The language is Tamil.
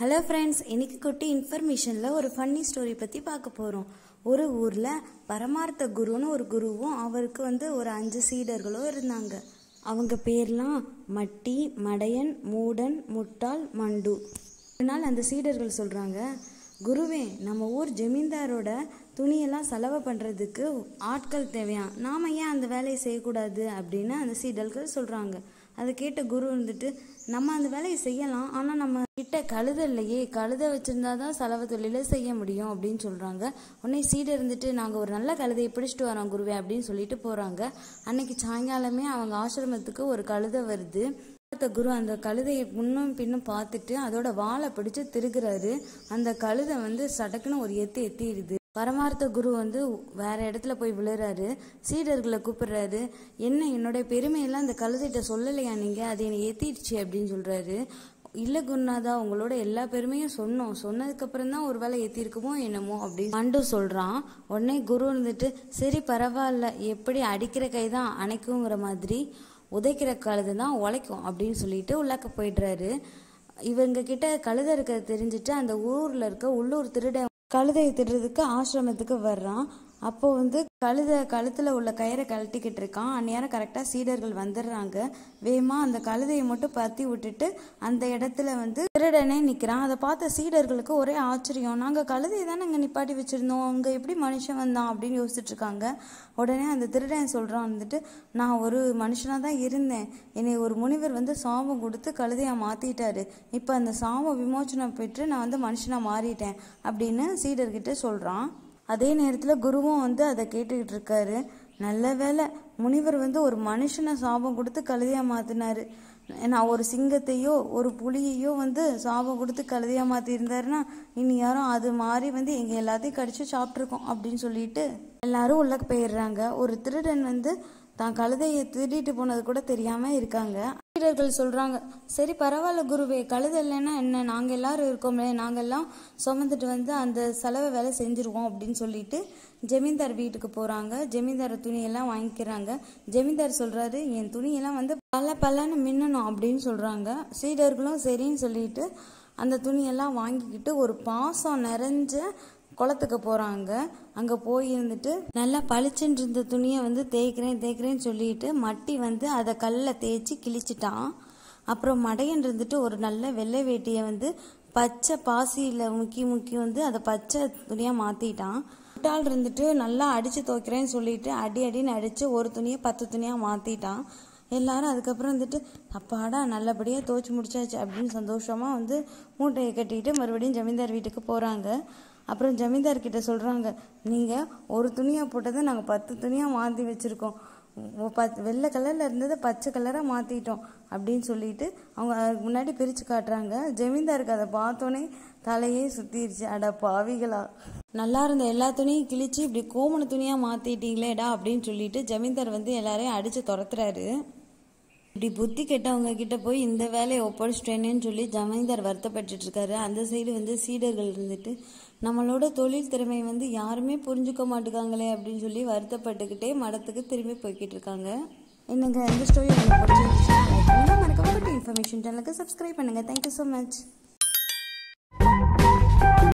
ஹலோ ஃப்ரெண்ட்ஸ் இன்னைக்கு குட்டி இன்ஃபர்மேஷனில் ஒரு ஃபன்னி ஸ்டோரி பற்றி பார்க்க போகிறோம் ஒரு ஊரில் பரமார்த்த குருன்னு ஒரு குருவும் அவருக்கு வந்து ஒரு அஞ்சு சீடர்களும் இருந்தாங்க அவங்க பேர்லாம் மட்டி மடையன் மூடன் முட்டாள் மண்டு ஒரு நாள் அந்த சீடர்கள் சொல்கிறாங்க குருவே நம்ம ஊர் ஜமீன்தாரோட துணியெல்லாம் செலவு பண்ணுறதுக்கு ஆட்கள் தேவையாம் நாம் ஏன் அந்த வேலையை செய்யக்கூடாது அப்படின்னு அந்த சீடர்கள் சொல்கிறாங்க அதை கேட்ட குரு வந்துட்டு நம்ம அந்த வேலையை செய்யலாம் ஆனால் நம்ம கிட்ட கழுதை இல்லையே கழுதை வச்சுருந்தா தான் செலவு தொழிலை செய்ய முடியும் அப்படின்னு சொல்கிறாங்க உடனே சீடை இருந்துட்டு நாங்கள் ஒரு நல்ல கழுதையை பிடிச்சிட்டு வரோம் குருவே அப்படின்னு சொல்லிட்டு போகிறாங்க அன்னைக்கு சாயங்காலமே அவங்க ஆசிரமத்துக்கு ஒரு கழுதை வருது பார்த்த குரு அந்த கழுதையை முன்னும் பின்னும் பார்த்துட்டு அதோட வாழை பிடிச்சு திருகுறாரு அந்த கழுதை வந்து சடக்குன்னு ஒரு எத்து எத்திடுது பரமார்த்த குரு வந்து வேற இடத்துல போய் விழுறாரு சீடர்களை கூப்பிடுறாரு என்ன என்னோட பெருமையெல்லாம் அந்த கழுதைகிட்ட சொல்லலையா நீங்க அது என்னை ஏத்திடுச்சு அப்படின்னு சொல்றாரு இல்ல குருநாதா உங்களோட எல்லா பெருமையும் சொன்னோம் சொன்னதுக்கு அப்புறம் தான் ஒரு வேலை ஏத்திருக்குமோ என்னமோ அப்படின்னு மண்டு சொல்றான் உடனே குரு வந்துட்டு சரி பரவாயில்ல எப்படி அடிக்கிற கை தான் அணைக்குங்கிற மாதிரி உதைக்கிற கழுதை தான் உழைக்கும் அப்படின்னு சொல்லிட்டு உள்ளாக்க போயிடுறாரு இவங்க கிட்ட கழுதை இருக்கிறது தெரிஞ்சுட்டு அந்த ஊர்ல இருக்க உள்ளூர் திருட கழுதையை திருடுறதுக்கு ஆசிரமத்துக்கு வர்றான் அப்போ வந்து கழுதை கழுத்தில் உள்ள கயிறை கழட்டிக்கிட்டு இருக்கான் அந்நேரம் கரெக்டாக சீடர்கள் வந்துடுறாங்க வேகமா அந்த கழுதையை மட்டும் பற்றி விட்டுட்டு அந்த இடத்துல வந்து திருடனே நிற்கிறான் அதை பார்த்த சீடர்களுக்கு ஒரே ஆச்சரியம் நாங்கள் கழுதையை தானே இங்கே நிப்பாட்டி வச்சுருந்தோம் அங்கே எப்படி மனுஷன் வந்தான் அப்படின்னு யோசிச்சுட்டு இருக்காங்க உடனே அந்த திருடன் சொல்கிறான் வந்துட்டு நான் ஒரு மனுஷனாக தான் இருந்தேன் என்னை ஒரு முனிவர் வந்து சாபம் கொடுத்து கழுதையாக மாற்றிட்டாரு இப்போ அந்த சாபம் விமோச்சனம் பெற்று நான் வந்து மனுஷனாக மாறிட்டேன் அப்படின்னு சீடர்கிட்ட சொல்கிறான் அதே நேரத்தில் குருவும் வந்து அதை கேட்டுக்கிட்டு இருக்காரு நல்ல வேலை முனிவர் வந்து ஒரு மனுஷனை சாபம் கொடுத்து கழுதையாக மாற்றினாரு நான் ஒரு சிங்கத்தையோ ஒரு புலியையோ வந்து சாபம் கொடுத்து கழுதையாக மாற்றிருந்தாருன்னா இனி யாரும் அது மாதிரி வந்து எங்கள் எல்லாத்தையும் கடிச்சு சாப்பிட்ருக்கோம் அப்படின்னு சொல்லிட்டு எல்லாரும் உள்ள போயிடுறாங்க ஒரு திருடன் வந்து தான் கழுதையை திருடிட்டு போனது கூட தெரியாம இருக்காங்க வீரர்கள் சொல்றாங்க சரி பரவாயில்ல குருவே கழுதை இல்லைன்னா என்ன நாங்க எல்லாரும் இருக்கோம்ல நாங்க எல்லாம் சுமந்துட்டு வந்து அந்த செலவை வேலை செஞ்சிருவோம் அப்படின்னு சொல்லிட்டு ஜமீன்தார் வீட்டுக்கு போறாங்க ஜமீன்தார் துணியெல்லாம் வாங்கிக்கிறாங்க ஜமீன்தார் சொல்றாரு என் துணியெல்லாம் வந்து பல பலன்னு மின்னணும் அப்படின்னு சொல்றாங்க சீடர்களும் சரின்னு சொல்லிட்டு அந்த துணியெல்லாம் வாங்கிக்கிட்டு ஒரு பாசம் நிறைஞ்ச குளத்துக்கு போகிறாங்க அங்கே போய் இருந்துட்டு நல்லா பளிச்சுன்னு இருந்த துணியை வந்து தேய்க்கிறேன் தேய்க்கிறேன்னு சொல்லிட்டு மட்டி வந்து அதை கல்லில் தேய்ச்சி கிழிச்சிட்டான் அப்புறம் மடையன் இருந்துட்டு ஒரு நல்ல வெள்ளை வேட்டியை வந்து பச்சை பாசியில் முக்கி முக்கி வந்து அதை பச்சை துணியாக மாற்றிட்டான் முட்டாள் இருந்துட்டு நல்லா அடித்து துவைக்கிறேன்னு சொல்லிட்டு அடி அடின்னு அடித்து ஒரு துணியை பத்து துணியாக மாற்றிட்டான் எல்லாரும் அதுக்கப்புறம் வந்துட்டு அப்பாடா நல்லபடியாக துவைச்சி முடிச்சாச்சு அப்படின்னு சந்தோஷமாக வந்து மூட்டையை கட்டிட்டு மறுபடியும் ஜமீன்தார் வீட்டுக்கு போகிறாங்க அப்புறம் ஜமீன்தார் கிட்ட சொல்கிறாங்க நீங்கள் ஒரு துணியாக போட்டதை நாங்கள் பத்து துணியாக மாற்றி வச்சுருக்கோம் பத் வெள்ளை கலரில் இருந்ததை பச்சை கலராக மாற்றிட்டோம் அப்படின்னு சொல்லிட்டு அவங்க அதுக்கு முன்னாடி பிரித்து காட்டுறாங்க ஜமீன்தாருக்கு அதை பார்த்தோன்னே தலையே சுற்றிருச்சு அட பாவிகளா நல்லா இருந்த எல்லா துணியும் கிழிச்சு இப்படி கோமண துணியாக மாற்றிட்டீங்களேடா அப்படின்னு சொல்லிட்டு ஜமீன்தார் வந்து எல்லாரையும் அடித்து துரத்துறாரு இப்படி புத்தி கெட்டவங்க கிட்ட போய் இந்த வேலையை ஒப்படைச்சிட்டேனேன்னு சொல்லி ஜமீன்தார் வருத்தப்பட்டு இருக்காரு அந்த சைடு வந்து சீடர்கள் இருந்துட்டு நம்மளோட தொழில் திறமை வந்து யாருமே புரிஞ்சுக்க மாட்டேங்காங்களே அப்படின்னு சொல்லி வருத்தப்பட்டுக்கிட்டே மடத்துக்கு திரும்பி போய்கிட்டு இருக்காங்க என்னங்க இந்த ஸ்டோரி உங்களுக்கு பிடிச்சிருந்துச்சுன்னா லைக் பண்ணுங்க மறக்காம இன்ஃபர்மேஷன் சேனலுக்கு சப்ஸ்கிரைப் பண்ணுங்க தேங்க்யூ ஸோ மச்